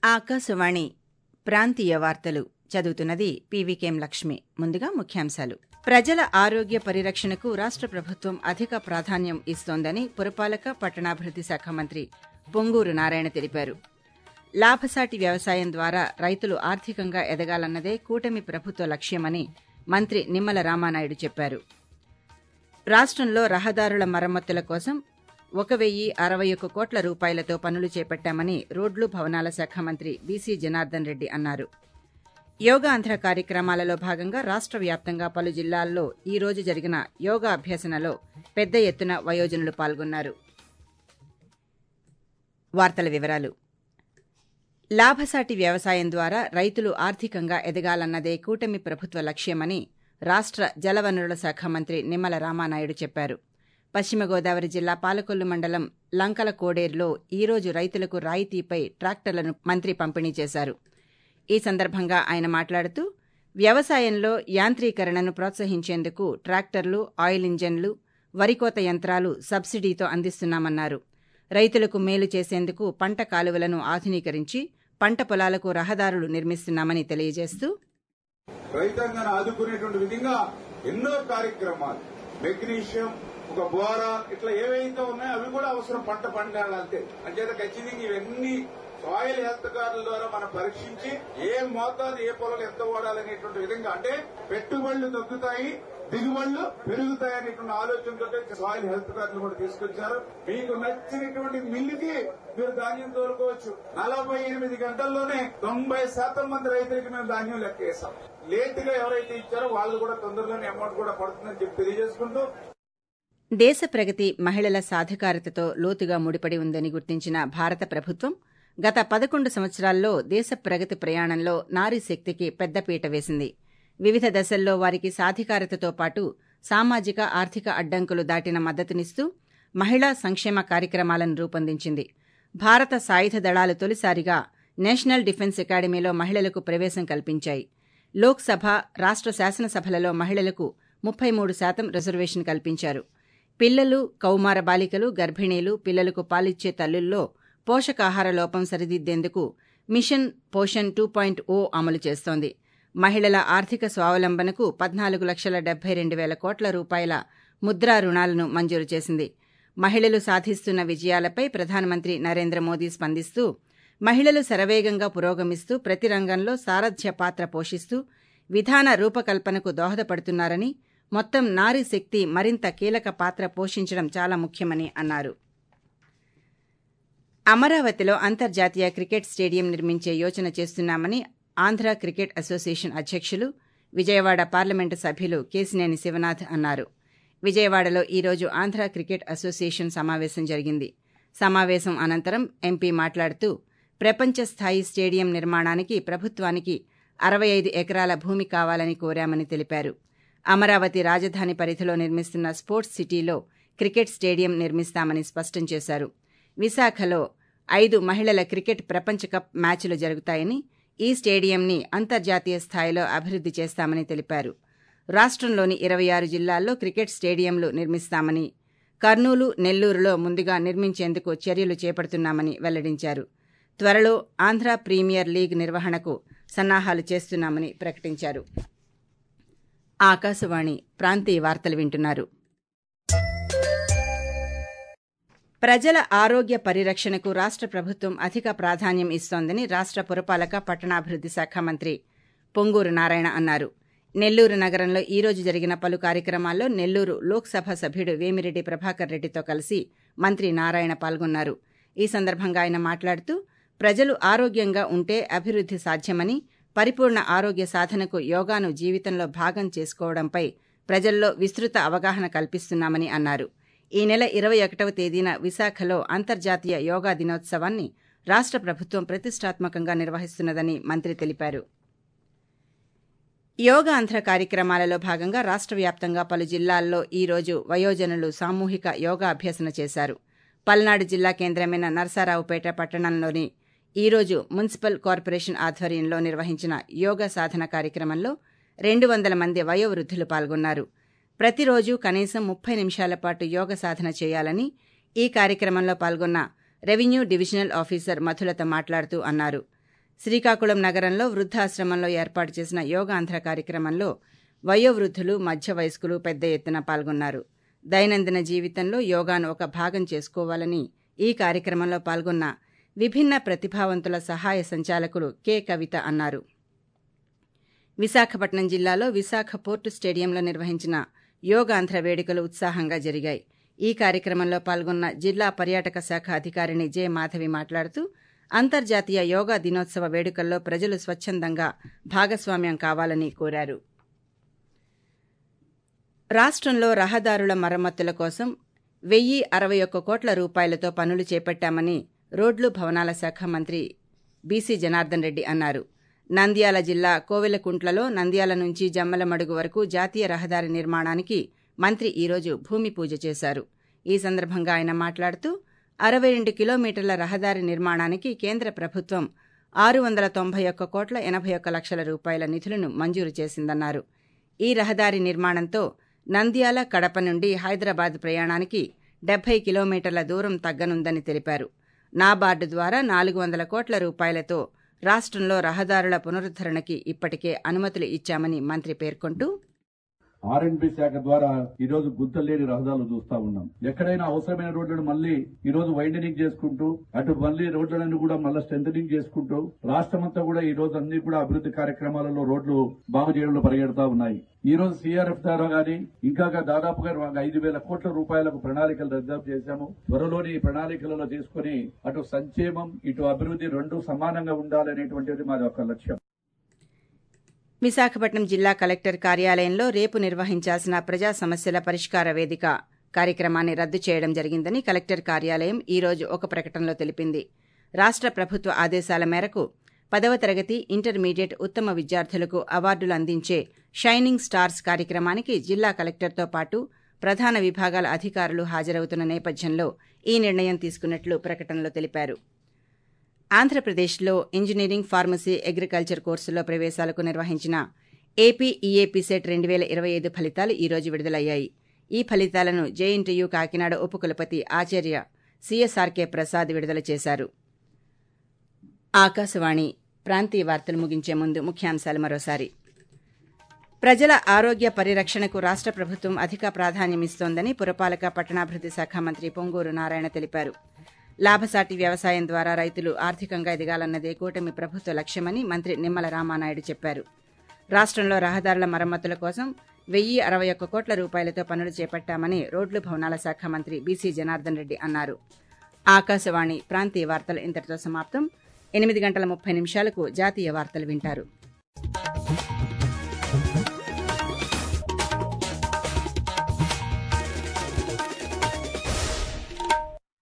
ఆకాశవాణి ప్రాంతీయ వార్తలు చదువుతున్నది పీవీకేం లక్ష్మి ముందుగా ముఖ్యాంశాలు ప్రజల ఆరోగ్య పరిరక్షణకు రాష్ట్ర ప్రభుత్వం అధిక ప్రాధాన్యం ఇస్తోందని పురపాలక పట్టణాభివృద్ది శాఖ మంత్రి పొంగూరు నారాయణ తెలిపారు లాభసాటి వ్యవసాయం ద్వారా రైతులు ఆర్థికంగా ఎదగాలన్నదే కూటమి ప్రభుత్వ లక్ష్యమని మంత్రి నిమ్మల రామానాయుడు చెప్పారు రాష్ట్రంలో రహదారుల మరమ్మతుల కోసం ఒక వెయ్యి అరవై ఒక్క కోట్ల రూపాయలతో పనులు చేపట్టామని రోడ్లు భవనాల శాఖ మంత్రి బీసీ జనార్దన్ రెడ్డి అన్నారు యోగాంధ్ర కార్యక్రమాలలో భాగంగా రాష్ట్ర వ్యాప్తంగా పలు జిల్లాల్లో ఈ రోజు జరిగిన యోగా అభ్యసనలో పెద్ద ఎత్తున వయోజనులు పాల్గొన్నారు వార్తల వివరాలు లాభసాటి వ్యవసాయం ద్వారా రైతులు ఆర్థికంగా ఎదగాలన్నదే కూటమి ప్రభుత్వ లక్ష్యమని రాష్ట్ర జలవనరుల శాఖ మంత్రి నిమ్మల రామానాయుడు చెప్పారు పశ్చిమ గోదావరి జిల్లా పాలకొల్లు మండలం లంకల కోడేరులో ఈ రోజు రైతులకు రాయితీపై ట్రాక్టర్లను మంత్రి పంపిణీ చేశారు ఈ సందర్భంగా ఆయన మాట్లాడుతూ వ్యవసాయంలో యాంత్రీకరణను ప్రోత్సహించేందుకు ట్రాక్టర్లు ఆయిల్ ఇంజన్లు వరికోత యంత్రాలు సబ్సిడీతో అందిస్తున్నామన్నారు రైతులకు మేలు చేసేందుకు పంట కాలువలను ఆధునీకరించి పంట పొలాలకు రహదారులు నిర్మిస్తున్నామని తెలియజేస్తూ రైతాంగాన్ని ఆదుకునేటువంటి విధంగా ఎన్నో కార్యక్రమాలు మెగ్నీషియం ఒక బోరాన్ ఇట్లా ఏవైతే ఉన్నాయో అవి కూడా అవసరం పంట పండాలంటే అంచేత ఖచ్చితంగా ఇవన్నీ సాయిల్ హెల్త్ కార్డుల ద్వారా మనం పరీక్షించి ఏ మోతాదు ఏ పొలం ఎంత వాడాలనేటువంటి విధంగా అంటే పెట్టుబడులు తగ్గుతాయి దిగుబడులు పెరుగుతాయి అనేటువంటి ఆలోచనతో సాయిల్ హెల్త్ కార్డులు కూడా తీసుకొచ్చారు మీకు నచ్చినటువంటి మిల్లుకి మీరు ధాన్యం తోలుకోవచ్చు నలభై ఎనిమిది గంటల్లోనే తొంభై శాతం మంది రైతులకి మేము ధాన్యం లెక్కేసాం లేట్ గా ఎవరైతే ఇచ్చారో వాళ్ళు కూడా తొందరలోనే అమౌంట్ కూడా పడుతుందని చెప్పి తెలియజేసుకుంటూ దేశ ప్రగతి మహిళల సాధికారతతో లోతుగా ముడిపడి ఉందని గుర్తించిన భారత ప్రభుత్వం గత పదకొండు సంవత్సరాల్లో దేశ ప్రగతి ప్రయాణంలో నారీ శక్తికి పెద్దపీట వేసింది వివిధ దశల్లో వారికి సాధికారతతో పాటు సామాజిక ఆర్థిక అడ్డంకులు దాటిన మద్దతునిస్తూ మహిళా సంక్షేమ కార్యక్రమాలను రూపొందించింది భారత సాయుధ దళాలు తొలిసారిగా నేషనల్ డిఫెన్స్ అకాడమీలో మహిళలకు ప్రవేశం కల్పించాయి లోక్సభ రాష్ట్ర శాసనసభలలో మహిళలకు ముప్పై మూడు శాతం రిజర్వేషన్ కల్పించారు పిల్లలు కౌమార బాలికలు గర్భిణీలు పిల్లలకు పాలిచ్చే తల్లుల్లో పోషకాహార లోపం సరిదిద్దేందుకు mission Poshan two point O అమలు చేస్తోంది మహిళల ఆర్థిక స్వావలంబనకు పద్నాలుగు లక్షల డెబ్బై రెండు వేల కోట్ల రూపాయల ముద్రా రుణాలను మంజూరు చేసింది మహిళలు సాధిస్తున్న విజయాలపై ప్రధానమంత్రి నరేంద్ర మోదీ స్పందిస్తూ మహిళలు శరవేగంగా పురోగమిస్తూ ప్రతి రంగంలో సారథ్య పాత్ర పోషిస్తూ విధాన రూపకల్పనకు దోహదపడుతున్నారని మొత్తం నారీ శక్తి మరింత కీలక పాత్ర పోషించడం చాలా ముఖ్యమని అన్నారు అమరావతిలో అంతర్జాతీయ క్రికెట్ స్టేడియం నిర్మించే యోచన చేస్తున్నామని ఆంధ్ర క్రికెట్ అసోసియేషన్ అధ్యక్షులు విజయవాడ పార్లమెంటు సభ్యులు కేసినేని శివనాథ్ అన్నారు విజయవాడలో ఈరోజు ఆంధ్ర క్రికెట్ అసోసియేషన్ సమావేశం జరిగింది సమావేశం అనంతరం ఎంపీ మాట్లాడుతూ ప్రపంచ స్థాయి స్టేడియం నిర్మాణానికి ప్రభుత్వానికి అరవై ఐదు ఎకరాల భూమి కావాలని కోరామని తెలిపారు అమరావతి రాజధాని పరిధిలో నిర్మిస్తున్న స్పోర్ట్స్ సిటీలో క్రికెట్ స్టేడియం నిర్మిస్తామని స్పష్టం చేశారు విశాఖలో ఐదు మహిళల క్రికెట్ ప్రపంచ కప్ మ్యాచ్లు జరుగుతాయని ఈ స్టేడియంని అంతర్జాతీయ స్థాయిలో అభివృద్ది చేస్తామని తెలిపారు రాష్ట్రంలోని ఇరవై ఆరు జిల్లాల్లో క్రికెట్ స్టేడియంలు నిర్మిస్తామని కర్నూలు నెల్లూరులో ముందుగా నిర్మించేందుకు చర్యలు చేపడుతున్నామని వెల్లడించారు త్వరలో ఆంధ్ర ప్రీమియర్ లీగ్ నిర్వహణకు సన్నాహాలు చేస్తున్నామని ప్రకటించారు ఆకాశవాణి ప్రాంతీయ వార్తలు వింటున్నారు ప్రజల ఆరోగ్య పరిరక్షణకు రాష్ట్ర ప్రభుత్వం అధిక ప్రాధాన్యం ఇస్తోందని రాష్ట్ర పురపాలక పట్టణాభివృద్ది శాఖ మంత్రి పొంగూరు నారాయణ అన్నారు నెల్లూరు నగరంలో ఈ రోజు జరిగిన పలు కార్యక్రమాల్లో నెల్లూరు లోక్సభ సభ్యుడు వేమిరెడ్డి ప్రభాకర్ రెడ్డితో కలిసి మంత్రి నారాయణ పాల్గొన్నారు ఈ సందర్భంగా ఆయన మాట్లాడుతూ ప్రజలు ఆరోగ్యంగా ఉంటే అభివృద్ది సాధ్యమని పరిపూర్ణ ఆరోగ్య సాధనకు యోగాను జీవితంలో భాగం చేసుకోవడంపై ప్రజల్లో విస్తృత అవగాహన కల్పిస్తున్నామని అన్నారు ఈ నెల ఇరవై ఒకటవ తేదీన విశాఖలో అంతర్జాతీయ యోగా దినోత్సవాన్ని రాష్ట్ర ప్రభుత్వం ప్రతిష్టాత్మకంగా నిర్వహిస్తున్నదని మంత్రి తెలిపారు యోగాంధ్ర కార్యక్రమాలలో భాగంగా రాష్ట్ర వ్యాప్తంగా పలు జిల్లాల్లో ఈ రోజు వయోజనులు సామూహిక యోగా అభ్యసన చేశారు పల్నాడు జిల్లా కేంద్రమైన నరసారావుపేట పట్టణంలోని ఈ రోజు మున్సిపల్ కార్పొరేషన్ ఆధ్వర్యంలో నిర్వహించిన యోగా సాధన కార్యక్రమంలో రెండు వందల మంది వయోవృద్ధులు పాల్గొన్నారు ప్రతిరోజు కనీసం ముప్పై నిమిషాల పాటు యోగ సాధన చేయాలని ఈ కార్యక్రమంలో పాల్గొన్న రెవెన్యూ డివిజనల్ ఆఫీసర్ మధులత మాట్లాడుతూ అన్నారు శ్రీకాకుళం నగరంలో వృద్ధాశ్రమంలో ఏర్పాటు చేసిన యోగాంధ్ర కార్యక్రమంలో వయోవృద్ధులు మధ్య వయస్కులు పెద్ద ఎత్తున పాల్గొన్నారు దైనందిన జీవితంలో యోగాను ఒక భాగం చేసుకోవాలని ఈ కార్యక్రమంలో పాల్గొన్న విభిన్న ప్రతిభావంతుల సహాయ సంచాలకులు కె కవిత అన్నారు విశాఖపట్నం జిల్లాలో విశాఖ పోర్టు స్టేడియంలో నిర్వహించిన యోగాంధ్ర వేడుకలు ఉత్సాహంగా జరిగాయి ఈ కార్యక్రమంలో పాల్గొన్న జిల్లా పర్యాటక శాఖ అధికారిని జె మాధవి మాట్లాడుతూ అంతర్జాతీయ యోగా దినోత్సవ వేడుకల్లో ప్రజలు స్వచ్ఛందంగా భాగస్వామ్యం కావాలని కోరారు రాష్ట్రంలో రహదారుల మరమ్మతుల కోసం వెయ్యి అరవై ఒక్క కోట్ల రూపాయలతో పనులు చేపట్టామని రోడ్లు భవనాల శాఖ మంత్రి బీసీ జనార్దన్ రెడ్డి అన్నారు నంద్యాల జిల్లా కోవెలకుంట్లలో నంద్యాల నుంచి జమ్మలమడుగు వరకు జాతీయ రహదారి నిర్మాణానికి మంత్రి ఈరోజు భూమి పూజ చేశారు ఈ సందర్భంగా ఆయన మాట్లాడుతూ అరవై రెండు కిలోమీటర్ల రహదారి నిర్మాణానికి కేంద్ర ప్రభుత్వం ఆరు వందల తొంభై ఒక్క కోట్ల ఎనభై ఒక్క లక్షల రూపాయల నిధులను మంజూరు చేసిందన్నారు ఈ రహదారి నిర్మాణంతో నంద్యాల కడప నుండి హైదరాబాద్ ప్రయాణానికి డెబ్బై కిలోమీటర్ల దూరం తగ్గనుందని తెలిపారు నాబార్డు ద్వారా నాలుగు వందల కోట్ల రూపాయలతో రాష్ట్రంలో రహదారుల పునరుద్దరణకి ఇప్పటికే అనుమతులు ఇచ్చామని మంత్రి పేర్కొంటూ ఆర్ఎండ్బి శాఖ ద్వారా ఈ రోజు గుంతలేని రహదారులు చూస్తా ఉన్నాం ఎక్కడైనా అవసరమైన రోడ్లను మళ్ళీ ఈ రోజు వైండనింగ్ చేసుకుంటూ అటు మళ్ళీ రోడ్లను కూడా మళ్ళీ స్ట్రెంథనింగ్ చేసుకుంటూ రాష్ట్రమంతా కూడా ఈ రోజు అన్ని కూడా అభివృద్ధి కార్యక్రమాలలో రోడ్లు బాగు చేయడంలో పరిగెడతా ఉన్నాయి ఈ రోజు సిఆర్ఎఫ్ ద్వారా గానీ ఇంకా దాదాపుగా ఐదు వేల కోట్ల రూపాయలకు ప్రణాళికలు రిజర్వ్ చేశాము త్వరలోని ఈ ప్రణాళికలలో తీసుకుని అటు సంక్షేమం ఇటు అభివృద్ధి రెండు సమానంగా ఉండాలనేటువంటిది మాది ఒక లక్ష్యం విశాఖపట్నం జిల్లా కలెక్టర్ కార్యాలయంలో రేపు నిర్వహించాల్సిన ప్రజా సమస్యల పరిష్కార వేదిక కార్యక్రమాన్ని రద్దు చేయడం జరిగిందని కలెక్టర్ కార్యాలయం ఈ రోజు ఒక ప్రకటనలో తెలిపింది రాష్ట్ర ప్రభుత్వ ఆదేశాల మేరకు పదవ తరగతి ఇంటర్మీడియట్ ఉత్తమ విద్యార్థులకు అవార్డులు అందించే షైనింగ్ స్టార్స్ కార్యక్రమానికి జిల్లా కలెక్టర్తో పాటు ప్రధాన విభాగాల అధికారులు హాజరవుతున్న నేపథ్యంలో ఈ నిర్ణయం తీసుకున్నట్లు ప్రకటనలో తెలిపారు ఆంధ్రప్రదేశ్లో ఇంజనీరింగ్ ఫార్మసీ అగ్రికల్చర్ కోర్సుల్లో ప్రవేశాలకు నిర్వహించిన ఏపీ ఈఏపీ సెట్ రెండు వేల ఇరవై ఐదు ఫలితాలు ఈ రోజు విడుదలయ్యాయి ఈ ఫలితాలను జేఎన్టీయూ కాకినాడ ఉపకులపతి ఆచార్య సిఎస్ఆర్కే ప్రసాద్ విడుదల చేశారు ఆకాశవాణి ప్రాంతీయ వార్తలు ముగించే ముందు ముఖ్యాంశాలు మరోసారి ప్రజల ఆరోగ్య పరిరక్షణకు రాష్ట్ర ప్రభుత్వం అధిక ప్రాధాన్యమిస్తోందని పురపాలక పట్టణాభివృద్ధి శాఖ మంత్రి పొంగూరు నారాయణ తెలిపారు లాభసాటి వ్యవసాయం ద్వారా రైతులు ఆర్థికంగా ఎదగాలన్నదే కూటమి ప్రభుత్వ లక్ష్యమని మంత్రి నిమ్మల రామానాయుడు చెప్పారు రాష్ట్రంలో రహదారుల మరమ్మతుల కోసం వెయ్యి అరవై ఒక్క కోట్ల రూపాయలతో పనులు చేపట్టామని రోడ్లు భవనాల శాఖ మంత్రి బీసీ జనార్దన్ రెడ్డి అన్నారు ఆకాశవాణి ప్రాంతీయ వార్తలు ఇంతటితో సమాప్తం ఎనిమిది గంటల ముప్పై నిమిషాలకు జాతీయ వార్తలు వింటారు